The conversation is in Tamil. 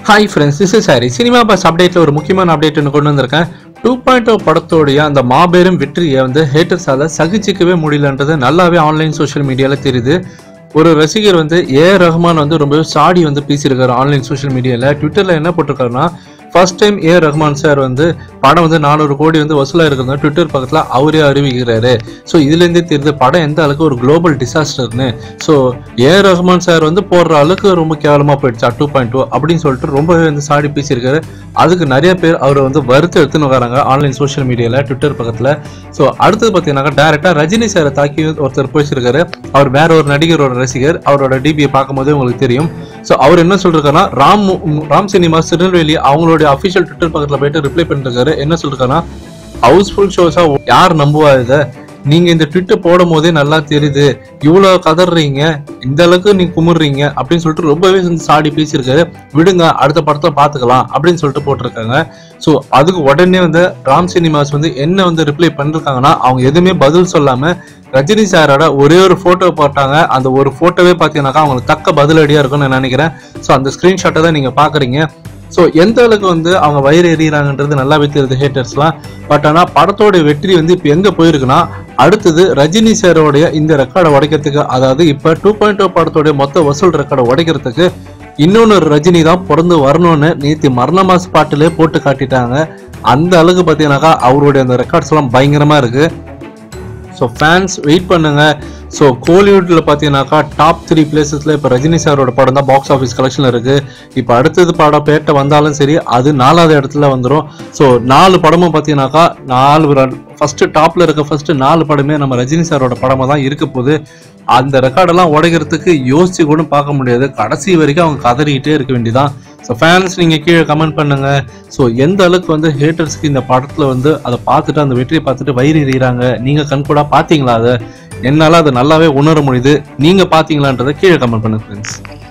hi friends this is Hari cinema buzz அப்டேட்ல ஒரு முக்கியமான அப்டேட் ஒன்று கொண்டு வந்திருக்கேன் டூ பாயிண்ட் ஓ படத்தோடைய அந்த மாபெரும் வெற்றியை வந்து ஹேட்டர்ஸால சகிச்சிக்கவே முடியலன்றது நல்லாவே ஆன்லைன் சோஷியல் மீடியால தெரியுது ஒரு ரசிகர் வந்து ஏ ரஹ்மான் வந்து ரொம்பவே சாடி வந்து பேசியிருக்காரு ஆன்லைன் சோஷியல் மீடியால ட்விட்டர்ல என்ன போட்டிருக்காருன்னா first time A Rahman sir வந்து படம் வந்து நானூறு கோடி வந்து வசூலாக இருக்கிறது ட்விட்டர் பக்கத்தில் அவரே அறிவிக்கிறாரு ஸோ இதுலேருந்தே தெரியுது படம் எந்த அளவுக்கு ஒரு குளோபல் டிசாஸ்டர்னு ஸோ ஏ ரஹ்மான் சார் வந்து போடுற அளவுக்கு ரொம்ப கேவலமாக போயிடுச்சா டூ பாயிண்ட் டூ அப்படின்னு சொல்லிட்டு ரொம்பவே வந்து சாடி பேசியிருக்காரு அதுக்கு நிறைய பேர் அவரை வந்து வருத்த எடுத்துன்னு வராங்க ஆன்லைன் சோஷியல் மீடியாவில் ட்விட்டர் பக்கத்தில் ஸோ அடுத்தது பார்த்தீங்கன்னாக்கா டேரெக்டாக ரஜினி சாரை தாக்கி ஒருத்தர் பேசியிருக்காரு அவர் வேற ஒரு நடிகரோட ரசிகர் அவரோட டிபியை பார்க்கும்போதே உங்களுக்கு தெரியும் ஸோ அவர் என்ன சொல்றாருன்னா ராம் மு- ராம் சினிமாஸ் திருநெல்வேலி அவங்களுடைய அஃபிஷியல் ட்விட்டர் பக்கத்தில் போயிட்டு ரிப்ளை பண்ணிருக்காரு என்ன சொல்லிருக்காருன்னா ஹவுஸ்ஃபுல் ஷோஸா யார் நம்புவா இதை நீங்க இந்த ட்விட்டர் போடும் போதே நல்லா தெரியுது இவ்வளவு கதறீங்க இந்த அளவுக்கு நீங்க குமுறுறீங்க அப்படின்னு சொல்லிட்டு ரொம்பவே வந்து சாடி பேசியிருக்காரு விடுங்க அடுத்த படத்தை பார்த்துக்கலாம் அப்படின்னு சொல்லிட்டு போட்டிருக்காங்க ஸோ அதுக்கு உடனே வந்து ராம் சினிமாஸ் வந்து என்ன வந்து ரிப்ளை பண்ணிருக்காங்கன்னா அவங்க எதுவுமே பதில் சொல்லாம ரஜினி சாரோட ஒரே ஒரு போட்டோ போட்டாங்க அந்த ஒரு போட்டோவே பார்த்தீங்கன்னாக்கா அவங்களுக்கு தக்க பதிலடியா இருக்கும்னு நான் நினைக்கிறேன் ஸோ அந்த ஸ்கிரீன்ஷாட்டை தான் நீங்க பாக்குறீங்க ஸோ எந்த அளவுக்கு வந்து அவங்க வயிறு எறிகிறாங்கன்றது நல்லாவே தெரியுது ஹேட்டர்ஸ்லாம் பட் ஆனால் படத்தோட வெற்றி வந்து இப்போ எங்கே போயிருக்குன்னா அடுத்தது ரஜினி சாரோடைய இந்த ரெக்கார்டை உடைக்கிறதுக்கு அதாவது இப்போ டூ பாயிண்ட் டூ படத்தோடைய மொத்த வசூல் ரெக்கார்டை உடைக்கிறதுக்கு இன்னொன்று ரஜினி தான் பிறந்து வரணும்னு நேற்று மரணமா ஸ்பாட்டிலே போட்டு காட்டிட்டாங்க அந்த அளவுக்கு பார்த்தீங்கன்னாக்கா அவருடைய அந்த ரெக்கார்ட்ஸ் எல்லாம் பயங்கரமாக இருக்கு ஸோ ஃபேன்ஸ் வெயிட் பண்ணுங்க ஸோ கோலிவுட்டில் பார்த்தீங்கன்னாக்கா டாப் த்ரீ பிளேசஸில் இப்போ ரஜினி சாரோட படம் தான் பாக்ஸ் ஆஃபீஸ் கலெக்ஷனில் இருக்குது இப்போ அடுத்தது படம் பேட்டை வந்தாலும் சரி அது நாலாவது இடத்துல வந்துடும் ஸோ நாலு படமும் பார்த்தீங்கன்னாக்கா நாலு ஃபஸ்ட்டு டாப்பில் இருக்க ஃபஸ்ட்டு நாலு படமே நம்ம ரஜினி சாரோட படமாக தான் இருக்க போகுது அந்த ரெக்கார்டெல்லாம் உடைக்கிறதுக்கு யோசிச்சு கூட பார்க்க முடியாது கடைசி வரைக்கும் அவங்க கதறிக்கிட்டே இருக்க வேண்டியதான் ஸோ ஃபேன்ஸ் நீங்கள் கீழே கமெண்ட் பண்ணுங்க ஸோ எந்த அளவுக்கு வந்து ஹேட்டர்ஸ்க்கு இந்த படத்தில் வந்து அதை பார்த்துட்டு அந்த வெற்றியை பார்த்துட்டு வயிறு எறிகிறாங்க நீங்கள் கண்கூடா பார்த்தீங்களா அதை என்னால் அதை நல்லாவே உணர முடியுது நீங்கள் பார்த்தீங்களான்றதை கீழே கமெண்ட் பண்ணுங்க ஃப்ரெண்ட்ஸ்